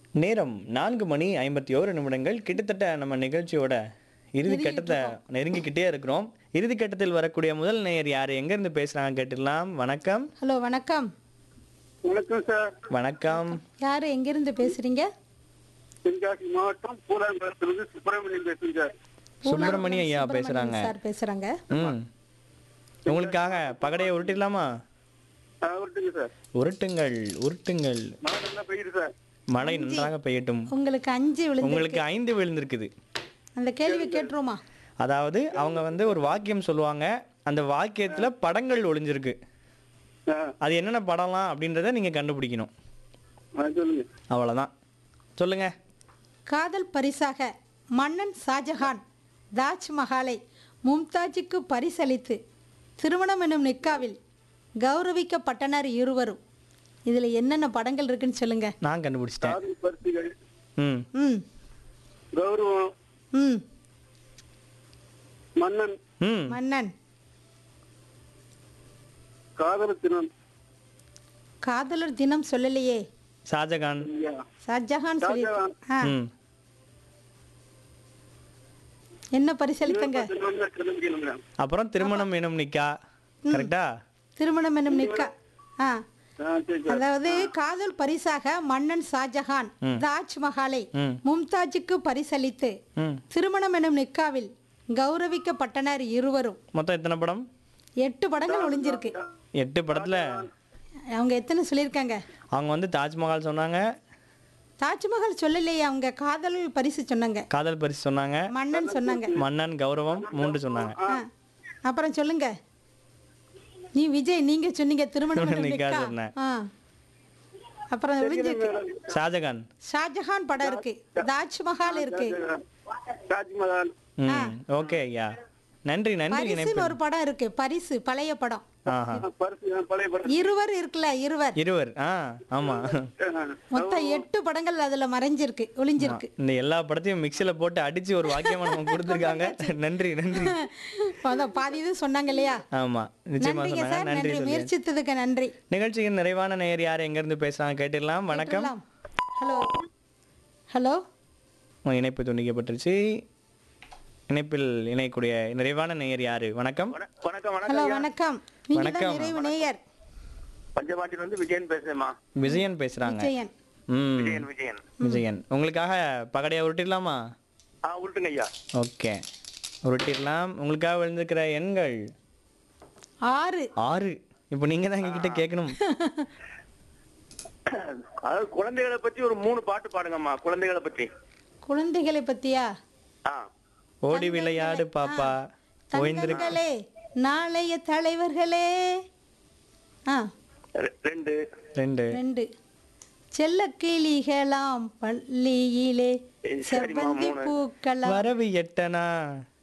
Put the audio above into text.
நேரம் நான்கு மணி ஐம்பத்தி ஓரு நிமிடங்கள் கிட்டத்தட்ட நம்ம நிகழ்ச்சியோட இறுதி கட்டத்தை நெருங்கிக்கிட்டே இருக்கிறோம் இறுதி கட்டத்தில் வரக்கூடிய முதல் நேயர் யார் எங்கேருந்து பேசுகிறாங்க கேட்டுடலாம் வணக்கம் ஹலோ வணக்கம் வணக்கம் சார் வணக்கம் யார் எங்கிருந்து பேசுறீங்க தென்காசி மாவட்டம் பூலாங்குளத்திலிருந்து சுப்பிரமணியம் பேசுறேன் சார் சுப்பிரமணியம் ஐயா சுப்பிரமணியம் பேசுகிறாங்க சார் பேசுறாங்க ம் உங்களுக்காக பகடையை உருட்டிடலாமா ஆ, வரட்டுங்க சார் உருட்டுங்கள் உருட்டுங்கள் மழை நல்லா பெய்யுது சார் மழை நன்றாக பெய்யட்டும் உங்களுக்கு அஞ்சு விழுந்து உங்களுக்கு ஐந்து விழுந்திருக்குது அந்த கேள்வி கேட்டுருமா அதாவது அவங்க வந்து ஒரு வாக்கியம் சொல்லுவாங்க அந்த வாக்கியத்தில் படங்கள் ஒளிஞ்சிருக்கு ஆ, அது என்னென்ன படம்லாம் அப்படின்றத நீங்கள் கண்டுபிடிக்கணும் ஆ, சொல்லுங்க அவ்வளோதான் சொல்லுங்க காதல் பரிசாக மன்னன் ஷாஜஹான் தாஜ்மஹாலை மும்தாஜுக்கு பரிசளித்து திருமணம் எனும் நிக்காவில் கௌரவிக்கப்பட்டனர் இருவரும் இதில் என்னென்ன படங்கள் இருக்குன்னு சொல்லுங்க நான் கண்டுபிடிச்சிட்டேன் காதல் பரிசுகள் ம் ம் கௌரவம் ம் மன்னன் ம் மன்னன் காதல் தினம் காதலர் தினம் சொல்லலையே ஷாஜகான் ஐயா ஷாஜஹான் சொல்லி ஷாஜஹான். ஆ ம் என்ன பரிசளித்தங்க திருமணம் திருமணம் அப்புறம் திருமணம் எனும் நிக்கா கரெக்டா திருமணம் என்னும் நிக்கா ஆ ஆ சரி சார் அதாவது காதல் பரிசாக மன்னன் ஷாஜஹான் தாஜ்மஹாலை ம். மும்தாஜுக்கு பரிசளித்து ம் திருமணம் எனும் நிக்காவில் கௌரவிக்கப்பட்டனர் இருவரும் மொத்தம் எத்தனை படம் எட்டு படங்கள் ஒளிஞ்சிருக்கு எட்டு படத்தில் அவங்க எத்தனை சொல்லியிருக்காங்க அவங்க வந்து தாஜ்மஹால் சொன்னாங்க தாஜ்மஹால் சொல்லலையே அவங்க காதல் பரிசு சொன்னாங்க காதல் பரிசு சொன்னாங்க மன்னன் சொன்னாங்க மன்னன் கௌரவம் மூன்று சொன்னாங்க ஆ. அப்புறம் சொல்லுங்க நீ விஜய் நீங்க சொன்னீங்க திருமணம் எனும் நிக்கா நிக்கா சொன்னேன். ஆ அப்புறம் ஒளிஞ்சிருக்கு ஷாஜகான் ஷாஜஹான் படம் இருக்கு தாஜ்மஹால் இருக்கு தாஜ்மஹால் ம் ஓகே ஐயா நன்றி நன்றி இணைப்பு பரிசுன்னு ஒரு படம் இருக்கு பரிசு பழைய படம் ஆஹா பரிசு ஆ, பழைய பரிசு இருவர் இருக்குல்ல இருவர் இருவர் ஆ ஆமா ஆ, மொத்தம் எட்டு படங்கள் அதுல மறைஞ்சிருக்கு ஒளிஞ்சிருக்கு இந்த எல்லா படத்தையும் மிக்சியில போட்டு அடிச்சு ஒரு வாக்கியமா நம்ம கொடுத்துருக்காங்க நன்றி நன்றி அதான் பாதி இது சொன்னாங்க இல்லையா ஆமா நிச்சயமா நன்றிங்க சொன்னாங்க சார் நன்றி நன்றி சொல்லி முயற்சித்ததுக்கு நன்றி நிகழ்ச்சியின் நிறைவான நேயர் யார் எங்க இருந்து பேசுறாங்க கேட்டுடலாம் வணக்கம் ஹலோ ஹலோ உங்க இணைப்பு துண்டிக்கப்பட்டுருச்சு இணைப்பில் இணையக்கூடிய நிறைவான நேயர் யாரு வணக்கம் வண- வணக்கம் ஹலோ வணக்கம் வணக்கம் நீங்க தான் வணக்கம். நிறைவு நேயர் பஞ்சபாட்டில இருந்து விஜயன் பேசுறேம்மா விஜயன் பேசுறாங்க விஜயன் ம் விஜயன் விஜயன் விஜயன் உங்களுக்காக பகடையா உருட்டிடலாமா ஆ உருட்டுங்க ஐயா ஓகே உருட்டிடலாம் உங்களுக்காக விழுந்திருக்கிற எண்கள் ஆறு ஆறு இப்போ நீங்க தான் எங்ககிட்ட கேட்கணும் அதாவது குழந்தைகளை பத்தி ஒரு மூணு பாட்டு பாடுங்கம்மா குழந்தைகளை பத்தி குழந்தைகளை பத்தியா ஆ ஓடி விளையாடு பாப்பா ஓய்ந்திருக்கு தங்கங்களே நாளைய தலைவர்களே ஆ ரெ- ரெண்டு ரெண்டு ரெண்டு செல்ல கிளிகளாம் பள்ளியிலே சரிம்மா, செவ்வந்தி மூணு. பூக்களா வரவு எட்டனா